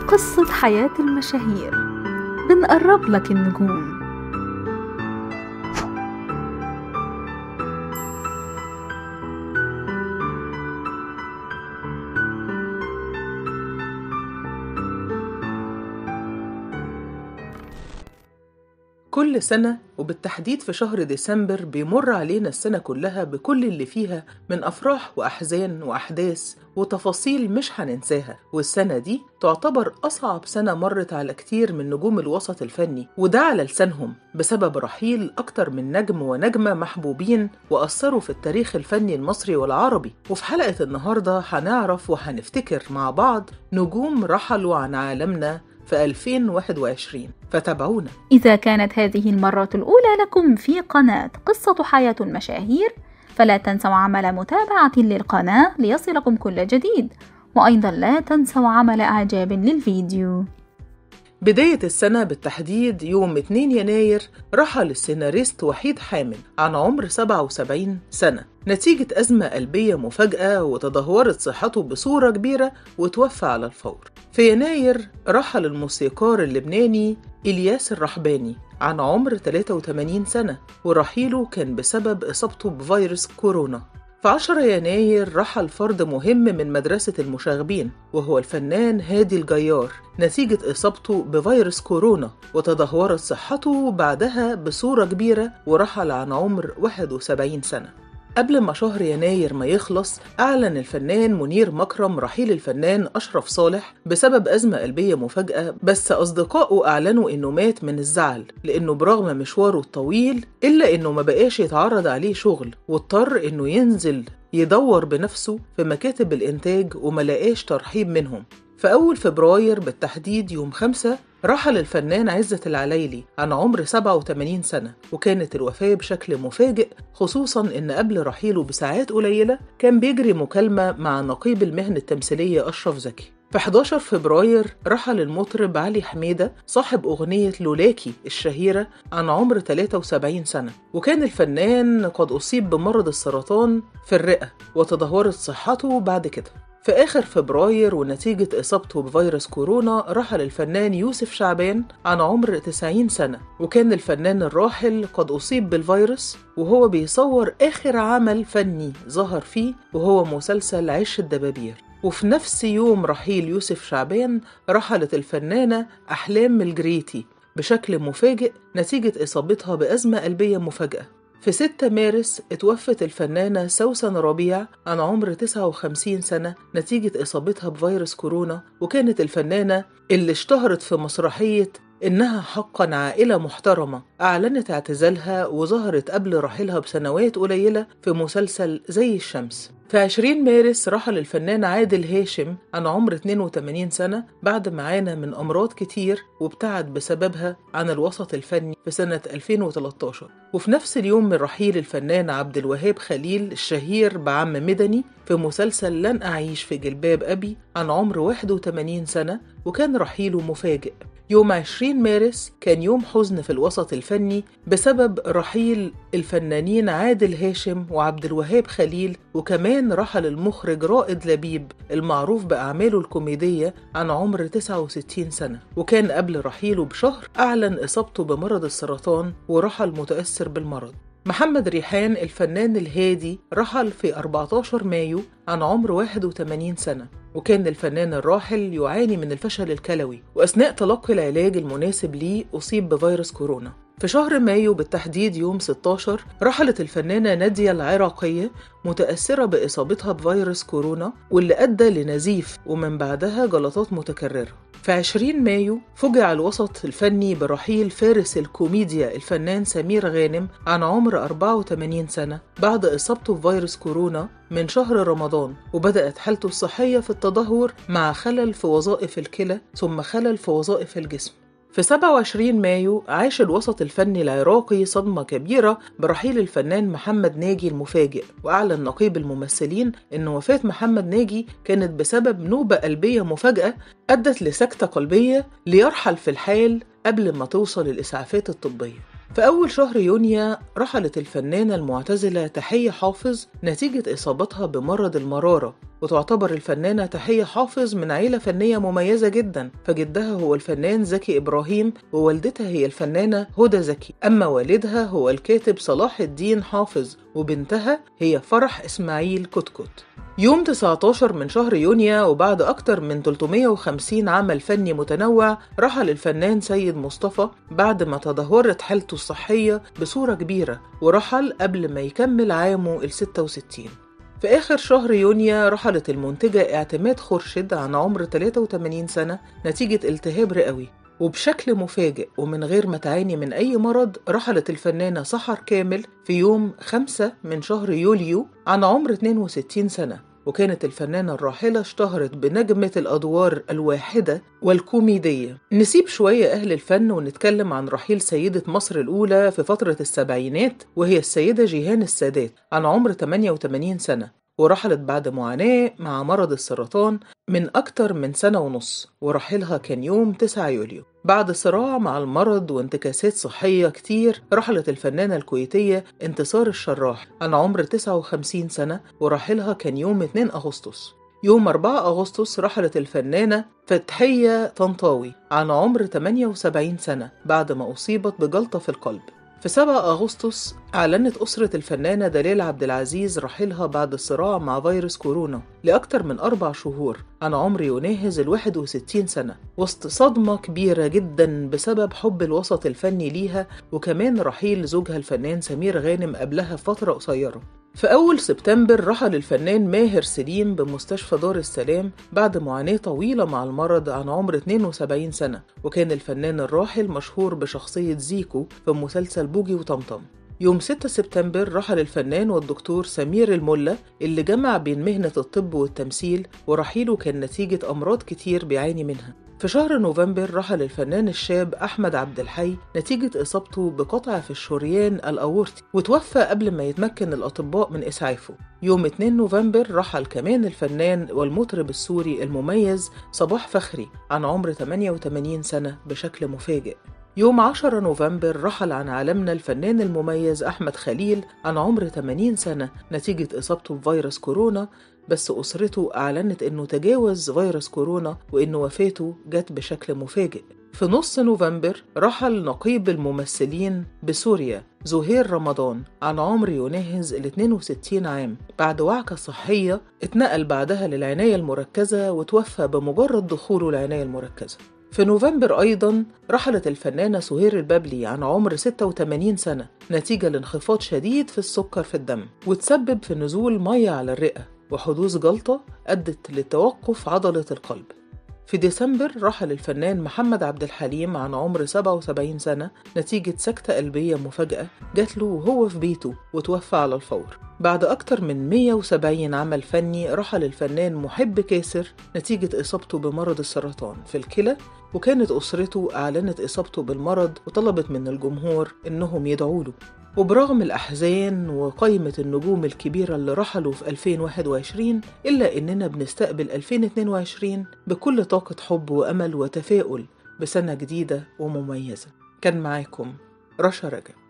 قصة حياة المشاهير بنقرب لك النجوم كل سنة وبالتحديد في شهر ديسمبر بيمر علينا السنة كلها بكل اللي فيها من أفراح وأحزان وأحداث وتفاصيل مش هننساها والسنة دي تعتبر أصعب سنة مرت على كتير من نجوم الوسط الفني وده على لسانهم بسبب رحيل أكتر من نجم ونجمة محبوبين وأثروا في التاريخ الفني المصري والعربي وفي حلقة النهاردة هنعرف وهنفتكر مع بعض نجوم رحلوا عن عالمنا في 2021 فتابعونا إذا كانت هذه المرة الأولى لكم في قناة قصة حياة المشاهير فلا تنسوا عمل متابعة للقناة ليصلكم كل جديد وأيضا لا تنسوا عمل إعجاب للفيديو بداية السنة بالتحديد يوم 2 يناير رحل السيناريست وحيد حامد عن عمر 77 سنة نتيجة أزمة قلبية مفاجأة وتدهورت صحته بصورة كبيرة وتوفى على الفور في يناير رحل الموسيقار اللبناني إلياس الرحباني عن عمر 83 سنة ورحيله كان بسبب إصابته بفيروس كورونا في 10 يناير رحل فرد مهم من مدرسة المشاغبين وهو الفنان هادي الجيار نتيجة إصابته بفيروس كورونا وتدهورت صحته بعدها بصورة كبيرة ورحل عن عمر 71 سنة قبل ما شهر يناير ما يخلص أعلن الفنان منير مكرم رحيل الفنان أشرف صالح بسبب أزمة قلبية مفاجأة بس أصدقائه أعلنوا إنه مات من الزعل لأنه برغم مشواره الطويل إلا إنه ما بقاش يتعرض عليه شغل واضطر إنه ينزل يدور بنفسه في مكاتب الإنتاج وما لقاش ترحيب منهم في أول فبراير بالتحديد يوم خمسة رحل الفنان عزت العليلي عن عمر 87 سنة وكانت الوفاة بشكل مفاجئ خصوصا إن قبل رحيله بساعات قليلة كان بيجري مكالمة مع نقيب المهنة التمثيلية أشرف زكي في 11 فبراير رحل المطرب علي حميدة صاحب أغنية لولاكي الشهيرة عن عمر 73 سنة وكان الفنان قد أصيب بمرض السرطان في الرئة وتدهورت صحته بعد كده في آخر فبراير ونتيجة إصابته بفيروس كورونا رحل الفنان يوسف شعبان عن عمر 90 سنة وكان الفنان الراحل قد أصيب بالفيروس وهو بيصور آخر عمل فني ظهر فيه وهو مسلسل عش الدبابير وفي نفس يوم رحيل يوسف شعبان رحلت الفنانة أحلام الجريتي بشكل مفاجئ نتيجة إصابتها بأزمة قلبية مفاجئة في 6 مارس اتوفت الفنانة سوسن ربيع عن عمر 59 سنة نتيجة إصابتها بفيروس كورونا وكانت الفنانة اللي اشتهرت في مسرحية إنها حقا عائلة محترمة أعلنت اعتزالها وظهرت قبل رحيلها بسنوات قليلة في مسلسل زي الشمس في 20 مارس رحل الفنان عادل هاشم عن عمر 82 سنة بعد ما عانى من أمراض كتير وابتعد بسببها عن الوسط الفني في سنة 2013 وفي نفس اليوم من رحيل الفنان عبد الوهاب خليل الشهير بعم مدني في مسلسل لن أعيش في جلباب أبي عن عمر 81 سنة وكان رحيله مفاجئ يوم 20 مارس كان يوم حزن في الوسط الفني بسبب رحيل الفنانين عادل هاشم وعبد الوهاب خليل وكمان رحل المخرج رائد لبيب المعروف بأعماله الكوميدية عن عمر 69 سنة وكان قبل رحيله بشهر أعلن إصابته بمرض السرطان ورحل متأثر بالمرض محمد ريحان الفنان الهادي رحل في 14 مايو عن عمر 81 سنة وكان الفنان الراحل يعاني من الفشل الكلوي وأثناء تلقي العلاج المناسب ليه أصيب بفيروس كورونا في شهر مايو بالتحديد يوم 16 رحلت الفنانة نادية العراقية متأثرة بإصابتها بفيروس كورونا واللي أدى لنزيف ومن بعدها جلطات متكررة في 20 مايو فجع الوسط الفني برحيل فارس الكوميديا الفنان سمير غانم عن عمر 84 سنة بعد إصابته بفيروس كورونا من شهر رمضان وبدأت حالته الصحية في التدهور مع خلل في وظائف الكلى ثم خلل في وظائف الجسم في 27 مايو عاش الوسط الفني العراقي صدمة كبيرة برحيل الفنان محمد ناجي المفاجئ وأعلن نقيب الممثلين أن وفاة محمد ناجي كانت بسبب نوبة قلبية مفاجأة أدت لسكتة قلبية ليرحل في الحال قبل ما توصل الإسعافات الطبية في أول شهر يونيو رحلت الفنانة المعتزلة تحية حافظ نتيجة إصابتها بمرض المرارة وتعتبر الفنانة تحية حافظ من عيلة فنية مميزة جدا فجدها هو الفنان زكي إبراهيم ووالدتها هي الفنانة هدى زكي أما والدها هو الكاتب صلاح الدين حافظ وبنتها هي فرح إسماعيل كتكت يوم 19 من شهر يونيو وبعد أكتر من 350 عمل فني متنوع رحل الفنان سيد مصطفى بعد ما تدهورت حالته الصحية بصورة كبيرة ورحل قبل ما يكمل عامه ال 66 في آخر شهر يونيو رحلت المنتجة اعتماد خورشيد عن عمر 83 سنة نتيجة التهاب رئوي وبشكل مفاجئ ومن غير ما تعاني من أي مرض رحلت الفنانة سحر كامل في يوم 5 من شهر يوليو عن عمر 62 سنة وكانت الفنانة الراحلة اشتهرت بنجمة الأدوار الواحدة والكوميدية نسيب شوية أهل الفن ونتكلم عن رحيل سيدة مصر الأولى في فترة السبعينات وهي السيدة جيهان السادات عن عمر 88 سنة ورحلت بعد معاناة مع مرض السرطان من أكتر من سنة ونص ورحيلها كان يوم 9 يوليو بعد صراع مع المرض وانتكاسات صحية كتير رحلت الفنانة الكويتية انتصار الشراح عن عمر 59 سنة ورحيلها كان يوم 2 أغسطس يوم 4 أغسطس رحلت الفنانة فتحية طنطاوي عن عمر 78 سنة بعد ما أصيبت بجلطة في القلب في 7 أغسطس أعلنت أسرة الفنانة دلال عبد العزيز رحيلها بعد الصراع مع فيروس كورونا لأكثر من أربع شهور عن عمر يناهز ال 61 سنة وسط صدمة كبيرة جدا بسبب حب الوسط الفني ليها وكمان رحيل زوجها الفنان سمير غانم قبلها فترة قصيرة في أول سبتمبر رحل الفنان ماهر سليم بمستشفى دار السلام بعد معاناة طويلة مع المرض عن عمر 72 سنة وكان الفنان الراحل مشهور بشخصية زيكو في مسلسل بوجي وطمطم يوم 6 سبتمبر رحل الفنان والدكتور سمير الملا اللي جمع بين مهنة الطب والتمثيل ورحيله كان نتيجة أمراض كتير بيعاني منها في شهر نوفمبر رحل الفنان الشاب أحمد عبد الحي نتيجة إصابته بقطع في الشريان الأورطي وتوفى قبل ما يتمكن الأطباء من إسعافه يوم 2 نوفمبر رحل كمان الفنان والمطرب السوري المميز صباح فخري عن عمر 88 سنة بشكل مفاجئ يوم 10 نوفمبر رحل عن عالمنا الفنان المميز أحمد خليل عن عمر 80 سنة نتيجة إصابته بفيروس كورونا بس أسرته أعلنت إنه تجاوز فيروس كورونا وإن وفاته جت بشكل مفاجئ في نص نوفمبر رحل نقيب الممثلين بسوريا زهير رمضان عن عمر يناهز ال 62 عام بعد وعكة صحية اتنقل بعدها للعناية المركزة وتوفى بمجرد دخوله العناية المركزة في نوفمبر أيضا رحلت الفنانة سهير البابلي عن عمر 86 سنة نتيجة لانخفاض شديد في السكر في الدم وتسبب في نزول مية على الرئة وحدوث جلطة أدت لتوقف عضلة القلب في ديسمبر رحل الفنان محمد عبد الحليم عن عمر 77 سنة نتيجة سكتة قلبية مفاجأة جات له وهو في بيته وتوفى على الفور بعد أكتر من 170 عمل فني رحل الفنان محب كاسر نتيجة إصابته بمرض السرطان في الكلى وكانت أسرته أعلنت إصابته بالمرض وطلبت من الجمهور إنهم يدعوا له وبرغم الأحزان وقائمة النجوم الكبيرة اللي رحلوا في 2021 إلا إننا بنستقبل 2022 بكل طاقة حب وأمل وتفاؤل بسنة جديدة ومميزة كان معاكم رشا رجب